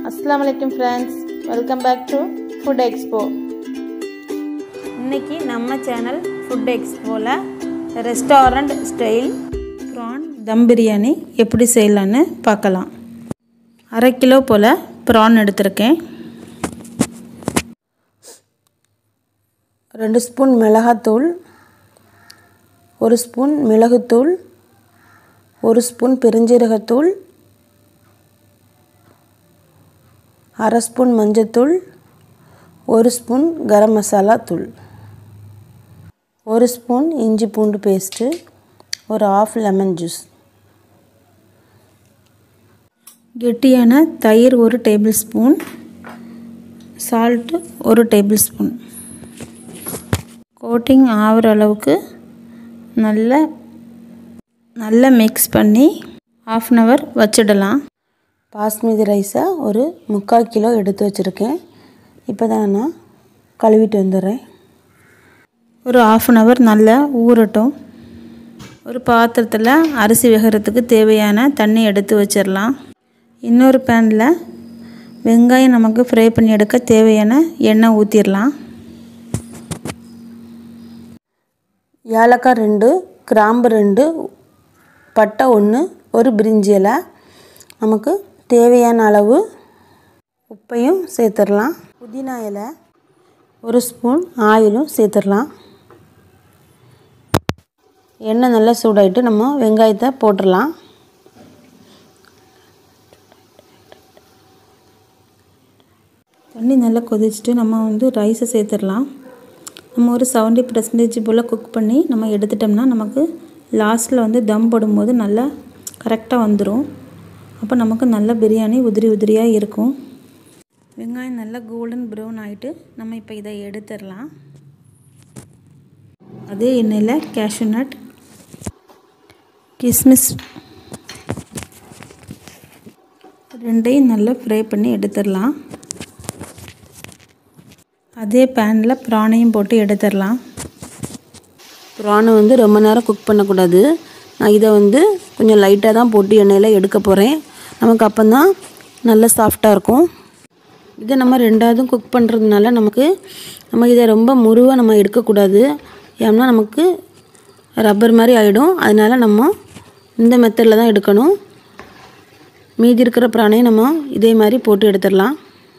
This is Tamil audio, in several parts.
அஸ்லாம் வலைக்கம் friends welcome back to food expo இன்னைக்கு நம்ம சேனல் ஃபுட் எக்ஸ்போவில் restaurant style prawn dum biryani எப்படி செய்யலான்னு பார்க்கலாம் அரை கிலோ போல் ப்ரான் எடுத்திருக்கேன் ரெண்டு ஸ்பூன் மிளகாத்தூள் ஒரு ஸ்பூன் மிளகுத்தூள் ஒரு ஸ்பூன் பெருஞ்சீரகத்தூள் அரை ஸ்பூன் மஞ்சத்தூள் ஒரு ஸ்பூன் கரம் மசாலா தூள் ஒரு ஸ்பூன் இஞ்சி பூண்டு பேஸ்ட்டு ஒரு ஆஃப் லெமன் ஜூஸ் கெட்டியான தயிர் ஒரு டேபிள் ஸ்பூன் சால்ட்டு ஒரு டேபிள் ஸ்பூன் கோட்டிங் ஆகிற அளவுக்கு நல்ல நல்லா மிக்ஸ் பண்ணி ஆஃப் அன் ஹவர் வச்சிடலாம் பாஸ்மதி ரைஸை ஒரு முக்கால் கிலோ எடுத்து வச்சுருக்கேன் இப்போ தான் நான் கழுவிட்டு வந்துடுறேன் ஒரு ஆஃப் அன் ஹவர் நல்லா ஊறட்டும் ஒரு பாத்திரத்தில் அரிசி வேகிறதுக்கு தேவையான தண்ணி எடுத்து வச்சிடலாம் இன்னொரு பேனில் வெங்காயம் நமக்கு ஃப்ரை பண்ணி எடுக்க தேவையான எண்ணெய் ஊற்றிடலாம் ஏலக்காய் ரெண்டு கிராம்பு ரெண்டு பட்டை ஒன்று ஒரு பிரிஞ்சி இலை நமக்கு தேவையான அளவு உப்பையும் சேர்த்துடலாம் புதினா இலை ஒரு ஸ்பூன் ஆயிலும் சேர்த்துடலாம் எண்ணெய் நல்லா சூடாயிட்டு நம்ம வெங்காயத்தை போட்டுடலாம் தண்ணி நல்லா கொதிச்சுட்டு நம்ம வந்து ரைஸை சேர்த்துடலாம் நம்ம ஒரு செவன்ட்டி பர்சன்டேஜ் போல் குக் பண்ணி நம்ம எடுத்துட்டோம்னா நமக்கு லாஸ்ட்டில் வந்து தம் போடும்போது நல்லா கரெக்டாக வந்துடும் அப்போ நமக்கு நல்ல பிரியாணி உதிரி உதிரியாக இருக்கும் வெங்காயம் நல்லா கோல்டன் ப்ரௌன் ஆகிட்டு நம்ம இப்போ இதை எடுத்துடலாம் அதே எண்ணெயில் கேஷ்யூ நட் கிஸ்மிஸ் ரெண்டையும் நல்லா ஃப்ரை பண்ணி எடுத்துடலாம் அதே பேனில் ப்ரானையும் போட்டு எடுத்துடலாம் ப்ரானை வந்து ரொம்ப நேரம் குக் பண்ணக்கூடாது நான் இதை வந்து கொஞ்சம் லைட்டாக தான் போட்டு எண்ணெயில் எடுக்க போகிறேன் நமக்கு அப்போ தான் நல்ல சாஃப்டாக இருக்கும் இதை நம்ம ரெண்டாவதும் குக் பண்ணுறதுனால நமக்கு நம்ம இதை ரொம்ப முருவாக நம்ம எடுக்கக்கூடாது ஏன்னா நமக்கு ரப்பர் மாதிரி ஆகிடும் அதனால் நம்ம இந்த மெத்தடில் தான் எடுக்கணும் மீதி இருக்கிற ப்ரானையும் நம்ம இதே மாதிரி போட்டு எடுத்துடலாம்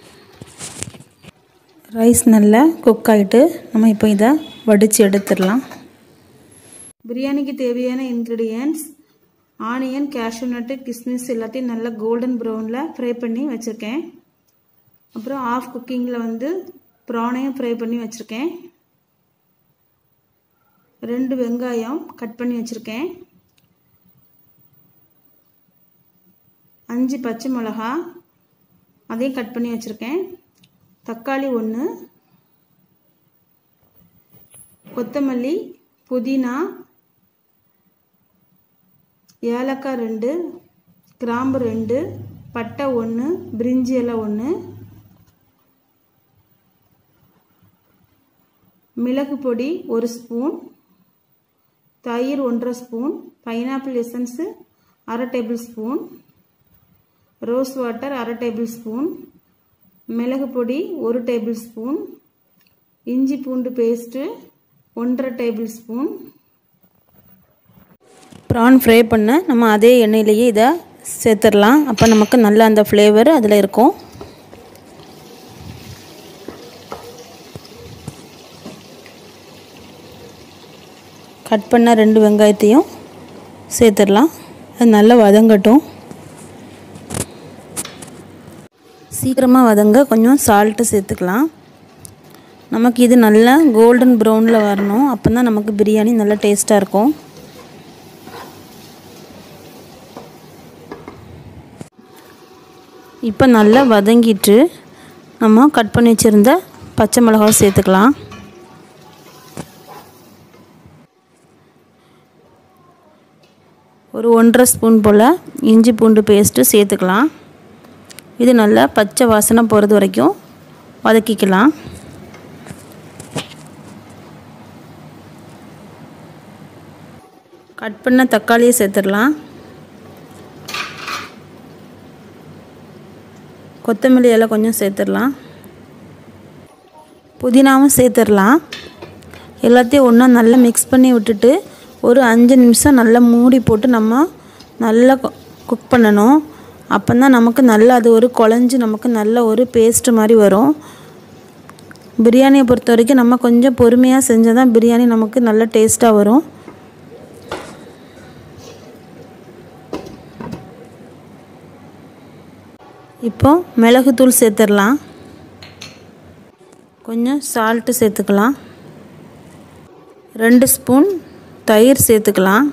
ரைஸ் நல்லா குக் ஆகிட்டு நம்ம இப்போ இதை வடித்து எடுத்துடலாம் பிரியாணிக்கு தேவையான இன்க்ரீடியன்ட்ஸ் ஆனியன் கேஷ்யூ நட்டு கிஸ்மிஸ் எல்லாத்தையும் நல்லா கோல்டன் ப்ரௌனில் ஃப்ரை பண்ணி வச்சுருக்கேன் அப்புறம் ஆஃப் குக்கிங்கில் வந்து ப்ரானையும் ஃப்ரை பண்ணி வச்சுருக்கேன் ரெண்டு வெங்காயம் கட் பண்ணி வச்சுருக்கேன் அஞ்சு பச்சை மிளகா அதையும் கட் பண்ணி வச்சுருக்கேன் தக்காளி ஒன்று கொத்தமல்லி புதினா ஏலக்காய் ரெண்டு கிராம்பு ரெண்டு பட்டை ஒன்று பிரிஞ்சி இலை ஒன்று மிளகு பொடி ஒரு ஸ்பூன் தயிர் ஒன்றரை ஸ்பூன் பைனாப்பிள் எசன்ஸு அரை டேபிள் ஸ்பூன் ரோஸ் வாட்டர் அரை டேபிள் ஸ்பூன் மிளகு பொடி ஒரு டேபிள் ஸ்பூன் இஞ்சி பூண்டு பேஸ்ட்டு ஒன்றரை டேபிள் ஸ்பூன் ப்ரான் ஃப்ரை பண்ண நம்ம அதே எண்ணெயிலேயே இதை சேர்த்துடலாம் அப்போ நமக்கு நல்ல அந்த ஃப்ளேவர் அதில் இருக்கும் கட் பண்ண ரெண்டு வெங்காயத்தையும் சேர்த்துடலாம் அது நல்லா வதங்கட்டும் சீக்கிரமாக வதங்க கொஞ்சம் சால்ட்டு சேர்த்துக்கலாம் நமக்கு இது நல்லா கோல்டன் ப்ரௌனில் வரணும் அப்போ தான் நமக்கு பிரியாணி நல்லா டேஸ்ட்டாக இருக்கும் இப்போ நல்லா வதங்கிட்டு நம்ம கட் பண்ணி வச்சுருந்த பச்சை மிளகாய் சேர்த்துக்கலாம் ஒரு ஒன்றரை ஸ்பூன் போல் இஞ்சி பூண்டு பேஸ்ட்டு சேர்த்துக்கலாம் இது நல்லா பச்சை வாசனை போகிறது வரைக்கும் வதக்கிக்கலாம் கட் பண்ண தக்காளியை சேர்த்துடலாம் கொத்தமல்லி இலை கொஞ்சம் சேர்த்துடலாம் புதினாவும் சேர்த்துடலாம் எல்லாத்தையும் ஒன்றா நல்லா மிக்ஸ் பண்ணி விட்டுட்டு ஒரு அஞ்சு நிமிஷம் நல்லா மூடி போட்டு நம்ம நல்லா குக் பண்ணணும் அப்போ தான் நமக்கு நல்லா அது ஒரு குழஞ்சி நமக்கு நல்ல ஒரு பேஸ்ட் மாதிரி வரும் பிரியாணியை பொறுத்த வரைக்கும் நம்ம கொஞ்சம் பொறுமையாக செஞ்சால் தான் பிரியாணி நமக்கு நல்ல டேஸ்ட்டாக வரும் இப்போ மிளகுத்தூள் சேர்த்துடலாம் கொஞ்சம் சால்ட்டு சேர்த்துக்கலாம் ரெண்டு ஸ்பூன் தயிர் சேர்த்துக்கலாம்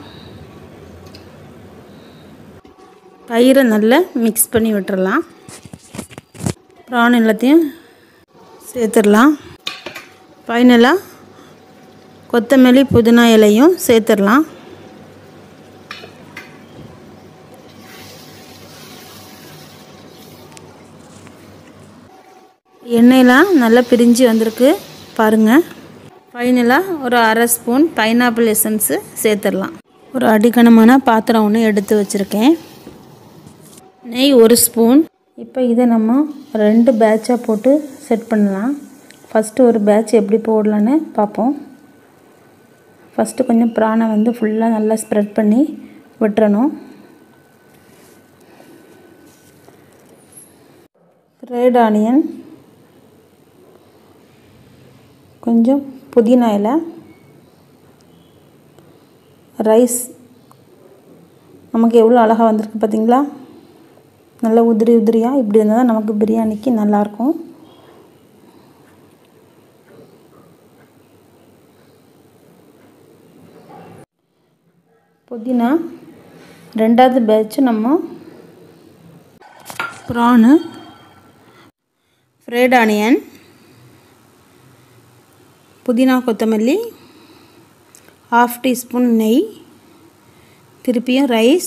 தயிரை நல்லா மிக்ஸ் பண்ணி விட்டுறலாம் ப்ரான் எல்லாத்தையும் சேர்த்துடலாம் ஃபைனலாக கொத்தமல்லி புதினா இலையும் சேர்த்துடலாம் எண்ணெயெலாம் நல்லா பிரிஞ்சு வந்திருக்கு பாருங்கள் ஃபைனலாக ஒரு அரை ஸ்பூன் பைனாப்பிள் எசன்ஸு சேர்த்துடலாம் ஒரு அடிக்கணமான பாத்திரம் ஒன்று எடுத்து வச்சுருக்கேன் நெய் ஒரு ஸ்பூன் இப்போ இதை நம்ம ரெண்டு பேட்சாக போட்டு செட் பண்ணலாம் ஃபஸ்ட்டு ஒரு பேட்ச் எப்படி போடலான்னு பார்ப்போம் ஃபஸ்ட்டு கொஞ்சம் ப்ரானை வந்து ஃபுல்லாக நல்லா ஸ்ப்ரெட் பண்ணி விட்டுறணும் ரெட் ஆனியன் கொஞ்சம் புதினா இலை ரைஸ் நமக்கு எவ்வளோ அழகாக வந்திருக்கு பார்த்தீங்களா நல்லா உதிரி உதிரியாக இப்படி இருந்தால் தான் நமக்கு பிரியாணிக்கு நல்லாயிருக்கும் புதினா ரெண்டாவது பேட்ச் நம்ம ப்ரானு ஃப்ரைட் ஆனியன் புதினா கொத்தமல்லி ஹாஃப் டீஸ்பூன் நெய் திருப்பியும் ரைஸ்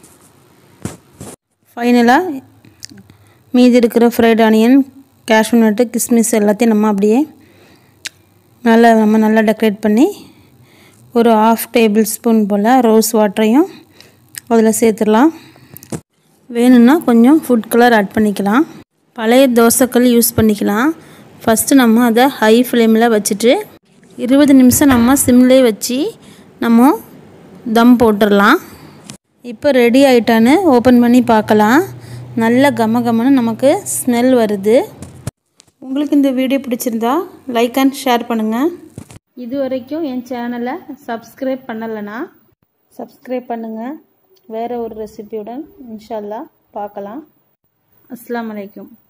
ஃபைனலாக மீதி இருக்கிற ஃப்ரைட் ஆனியன் கேஷ்யூ நட்டு கிஸ்மிஸ் எல்லாத்தையும் நம்ம அப்படியே நல்லா நம்ம நல்லா டெக்கரேட் பண்ணி ஒரு ஆஃப் டேபிள் ஸ்பூன் போல் ரோஸ் வாட்டரையும் அதில் சேர்த்துடலாம் வேணும்னா கொஞ்சம் ஃபுட் கலர் ஆட் பண்ணிக்கலாம் பழைய தோசைக்கல் யூஸ் பண்ணிக்கலாம் ஃபஸ்ட்டு நம்ம அதை ஹை ஃப்ளேமில் வச்சுட்டு இருபது நிமிஷம் நம்ம சிம்லேயே வச்சு நம்ம தம் போட்டுடலாம் இப்போ ரெடி ஆயிட்டான்னு ஓப்பன் பண்ணி பார்க்கலாம் நல்ல கம கமன்னு நமக்கு ஸ்மெல் வருது உங்களுக்கு இந்த வீடியோ பிடிச்சிருந்தா லைக் அண்ட் ஷேர் பண்ணுங்கள் இது வரைக்கும் என் சேனலை சப்ஸ்கிரைப் பண்ணலைன்னா சப்ஸ்கிரைப் பண்ணுங்கள் வேறு ஒரு ரெசிபியுடன் இன்ஷால்லா பார்க்கலாம் அஸ்லாம் வலைக்கும்